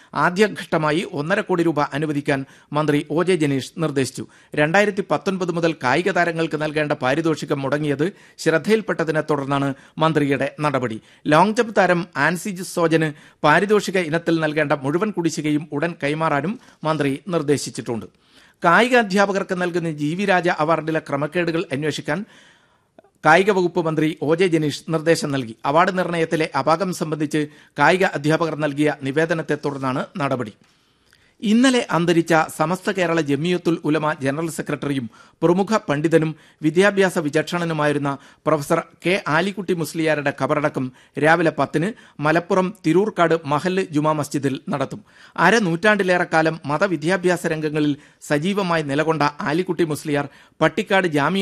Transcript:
ആദ്യഘട്ടമായി ഒന്നര കോടി രൂപ അനുവദിക്കാൻ മന്ത്രി ഒ ജെ ജനീഷ് നിർദ്ദേശിച്ചു രണ്ടായിരത്തി പത്തൊൻപത് മുതൽ കായിക താരങ്ങൾക്ക് നൽകേണ്ട പാരിതോഷികം മുടങ്ങിയത് ശ്രദ്ധയിൽപ്പെട്ടതിനെ തുടർന്നാണ് മന്ത്രിയുടെ നടപടി ലോങ് ജമ്പ് താരം ആൻസിജ് സോജന് പാരിതോഷിക ഇനത്തിൽ നൽകേണ്ട മുഴുവൻ കുടിശ്ശികയും ഉടൻ കൈമാറാനും മന്ത്രി നിർദ്ദേശിച്ചിട്ടുണ്ട് കായിക അധ്യാപകർക്ക് നൽകുന്ന ജി വി രാജ അവാർഡിലെ ക്രമക്കേടുകൾ അന്വേഷിക്കാൻ കായിക വകുപ്പ് മന്ത്രി ഒ ജെ ജനീഷ് നിർദ്ദേശം നൽകി അവാർഡ് നിർണയത്തിലെ അപാകം സംബന്ധിച്ച് കായിക അധ്യാപകർ നൽകിയ നിവേദനത്തെ തുടർന്നാണ് നടപടി ഇന്നലെ അന്തരിച്ച സമസ്ത കേരള ജമിയത്തുൽ ഉലമ ജനറൽ സെക്രട്ടറിയും പ്രമുഖ പണ്ഡിതനും വിദ്യാഭ്യാസ വിചക്ഷണനുമായിരുന്ന പ്രൊഫസർ കെ ആലിക്കുട്ടി മുസ്ലിയാരുടെ ഖബറടക്കം രാവിലെ പത്തിന് മലപ്പുറം തിരൂർക്കാട് മഹല്ല് ജുമാ മസ്ജിദിൽ നടത്തും അരനൂറ്റാണ്ടിലേറെ കാലം മതവിദ്യാഭ്യാസ രംഗങ്ങളിൽ സജീവമായി നിലകൊണ്ട ആലിക്കുട്ടി മുസ്ലിയാർ പട്ടിക്കാട് ജാമിയ